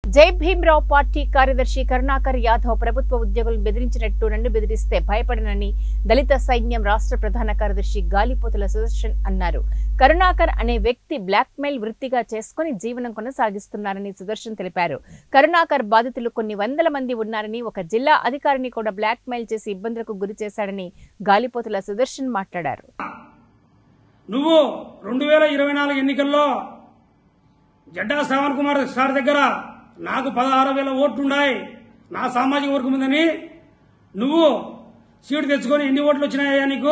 జై భీమ్రావు పార్టీ కార్యదర్శి కరుణాకర్ యాదవ్ ప్రభుత్వ ఉద్యోగులను బెదిరించినట్టు నన్ను బెదిరిస్తే భయపడనని దళిత సైన్యం రాష్ట్ర ప్రధాన కార్యదర్శి గాలిపోతుల సుదర్శన్ అన్నారు కరుణాకర్ అనే వ్యక్తి బ్లాక్మెయిల్ వృత్తిగా చేసుకుని జీవనం కొనసాగిస్తున్నారని సుదర్శన్ తెలిపారు కరుణాకర్ బాధితులు కొన్ని వందల మంది ఉన్నారని ఒక జిల్లా అధికారిని కూడా బ్లాక్మెయిల్ చేసి ఇబ్బందులకు గురి చేశాడని గాలిపోతుల సుదర్శన్ మాట్లాడారు నువ్వు రెండు వేల ఇరవై నాలుగు ఎన్నికల్లో జడ్డా శ్రవణ్ కుమార్ సార్ దగ్గర నాకు పదహారు వేల ఓట్లున్నాయి నా సామాజిక వర్గం ఉందని నువ్వు సీటు తెచ్చుకొని ఎన్ని ఓట్లు వచ్చినాయా నీకు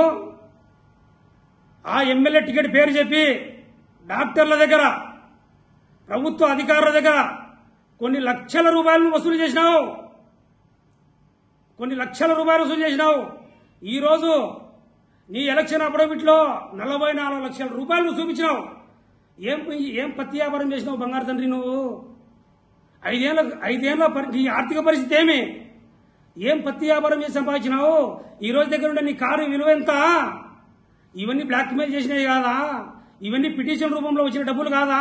ఆ ఎమ్మెల్యే టికెట్ పేరు చెప్పి డాక్టర్ల దగ్గర ప్రభుత్వ అధికారుల దగ్గర కొన్ని లక్షల రూపాయలను వసూలు చేసినావు కొన్ని లక్షల రూపాయలు వసూలు చేసినావు ఈరోజు నీ ఎలక్షన్ అఫిడవిట్లో నలభై నాలుగు లక్షల రూపాయలు నువ్వు చూపించినావు ఏం ఏం పత్తి వ్యాపారం చేసినావు బంగారు తండ్రి నువ్వు ఐదేళ్ల ఐదేళ్ల పరి- నీ ఆర్థిక పరిస్థితి ఏమి ఏం పత్తి వ్యాపారం చేసి సంపాదించినావు ఈ రోజు దగ్గర ఉండే నీ కారు విలువ ఎంత ఇవన్నీ బ్లాక్మెయిల్ చేసినవి కాదా ఇవన్నీ పిటిషన్ రూపంలో వచ్చిన డబ్బులు కాదా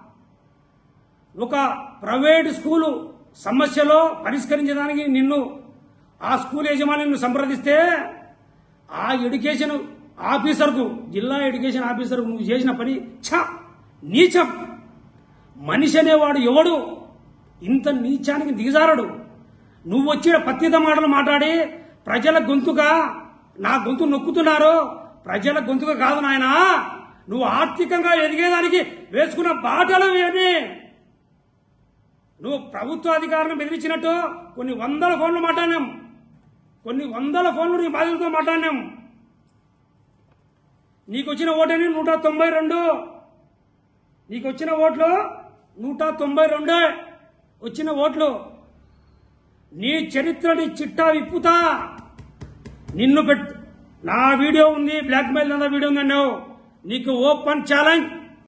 ఒక ప్రైవేట్ స్కూలు సమస్యలో పరిష్కరించడానికి నిన్ను ఆ స్కూల్ యజమాని నిన్ను సంప్రదిస్తే ఆ ఎడ్యుకేషన్ ఆఫీసర్కు జిల్లా ఎడ్యుకేషన్ ఆఫీసర్కు నువ్వు చేసిన పని ఛ నీచం మనిషి అనేవాడు ఎవడు ఇంత నీచానికి దిగజారడు నువ్వు వచ్చిన పత్తిత మాటలు మాట్లాడి ప్రజల గొంతుగా నా గొంతు నొక్కుతున్నారు ప్రజల గొంతుగా కాదు నాయనా నువ్వు ఆర్థికంగా ఎదిగేదానికి వేసుకున్న బాటలు ఇవన్నీ నువ్వు ప్రభుత్వ అధికారులను బెదిరించినట్టు కొన్ని వందల ఫోన్లు మాట్లాడినాం కొన్ని వందల ఫోన్లు నీ బాధితులతో మాట్లాడినాం నీకు వచ్చిన ఓటని నూట తొంభై రెండు నీకు వచ్చిన ఓట్లు నూట తొంభై రెండే వచ్చిన ఓట్లు నీ చరిత్రని చిట్టా విప్పుతా నిన్ను పెట్టు నా వీడియో ఉంది బ్లాక్ మెయిల్ వీడియో ఉంది అన్నావు నీకు ఓపెన్ ఛాలెంజ్